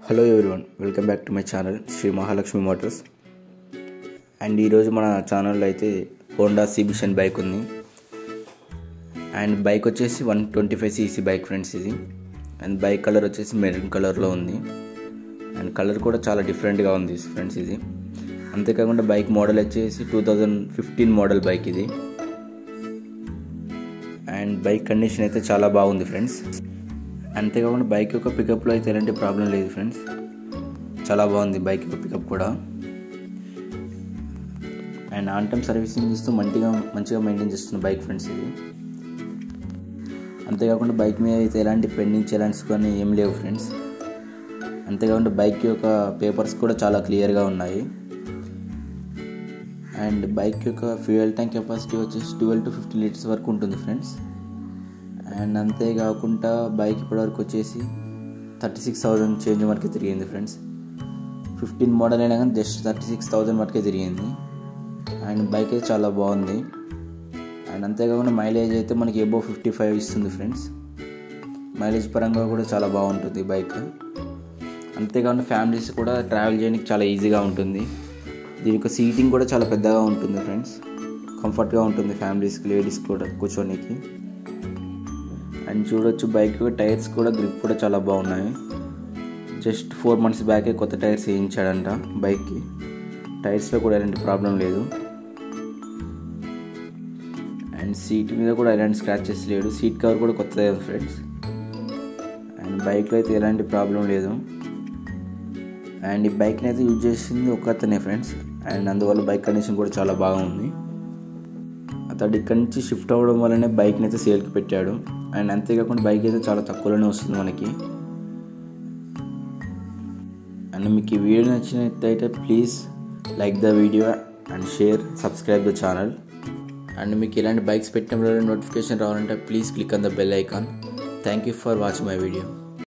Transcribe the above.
hello everyone welcome back to my channel Shri Mahalakshmi motors and ఈరోజు మన ఛానల్లో అయితే హోండా సిబిషన్ బైక్ ఉంది అండ్ బైక్ వచ్చేసి one twenty five CC bike friends ఇది అండ్ బైక్ కలర్ వచ్చేసి మెరూన్ కలర్లో ఉంది అండ్ కలర్ కూడా చాలా డిఫరెంట్గా ఉంది ఫ్రెండ్స్ ఇది అంతేకాకుండా బైక్ మోడల్ వచ్చేసి two thousand fifteen model bike ఇది అండ్ బైక్ కండిషన్ అయితే చాలా బాగుంది ఫ్రెండ్స్ అంతేకాకుండా బైక్ యొక్క పికప్లో అయితే ఎలాంటి ప్రాబ్లం లేదు ఫ్రెండ్స్ చాలా బాగుంది బైక్ యొక్క పికప్ కూడా అండ్ ఆన్ టైం సర్వీసింగ్ ఇస్తూ మంచిగా మంచిగా మెయింటైన్ చేస్తున్న బైక్ ఫ్రెండ్స్ ఇది అంతేకాకుండా బైక్ మీద అయితే ఎలాంటి పెండింగ్ చలాన్స్ కానీ ఏం లేవు ఫ్రెండ్స్ అంతేకాకుండా బైక్ యొక్క పేపర్స్ కూడా చాలా క్లియర్గా ఉన్నాయి అండ్ బైక్ యొక్క ఫ్యూయల్ ట్యాంక్ కెపాసిటీ వచ్చేసి ట్వెల్వ్ టు ఫిఫ్టీ లీటర్స్ వరకు ఉంటుంది ఫ్రెండ్స్ అండ్ అంతేకాకుండా బైక్ ఇప్పటివరకు వచ్చేసి థర్టీ సిక్స్ థౌజండ్ చేంజ్ వరకే తిరిగింది ఫ్రెండ్స్ ఫిఫ్టీన్ మోడల్ అయినా కానీ జస్ట్ థర్టీ సిక్స్ థౌజండ్ వరకే తిరిగింది అండ్ బైక్ అయితే చాలా బాగుంది అండ్ అంతేకాకుండా మైలేజ్ అయితే మనకి ఎబో ఫిఫ్టీ ఫైవ్ ఇస్తుంది ఫ్రెండ్స్ మైలేజ్ పరంగా కూడా చాలా బాగుంటుంది బైక్ అంతేకాకుండా ఫ్యామిలీస్ కూడా ట్రావెల్ చేయడానికి చాలా ఈజీగా ఉంటుంది దీని యొక్క సీటింగ్ కూడా చాలా పెద్దగా ఉంటుంది ఫ్రెండ్స్ కంఫర్ట్గా ఉంటుంది ఫ్యామిలీస్కి లేడీస్కి కూడా కూర్చోనికి అండ్ చూడొచ్చు బైక్ టైర్స్ కూడా గ్రిప్ కూడా చాలా బాగున్నాయి జస్ట్ ఫోర్ మంత్స్ బ్యాకే కొత్త టైర్స్ వేయించాడంట బైక్కి టైర్స్లో కూడా ఎలాంటి ప్రాబ్లం లేదు అండ్ సీట్ మీద కూడా ఎలాంటి స్క్రాచెస్ లేడు సీట్ కవర్ కూడా కొత్తదే ఫ్రెండ్స్ అండ్ బైక్లో అయితే ఎలాంటి ప్రాబ్లం లేదు అండ్ ఈ బైక్ని అయితే యూజ్ చేసింది ఒక్కతనే ఫ్రెండ్స్ అండ్ అందువల్ల బైక్ కండిషన్ కూడా చాలా బాగుంది అతడు ఇక్కడి నుంచి షిఫ్ట్ అవ్వడం వల్లనే బైక్ని అయితే సేల్కి పెట్టాడు అండ్ అంతేకాకుండా బైక్ అయితే చాలా తక్కువలోనే వస్తుంది మనకి అండ్ మీకు ఈ వీడియో నచ్చినట్టయితే please like the video and share subscribe the channel and మీకు ఇలాంటి బైక్స్ పెట్టినప్పుడు నోటిఫికేషన్ రావాలంటే please click on the bell icon thank you for watching my video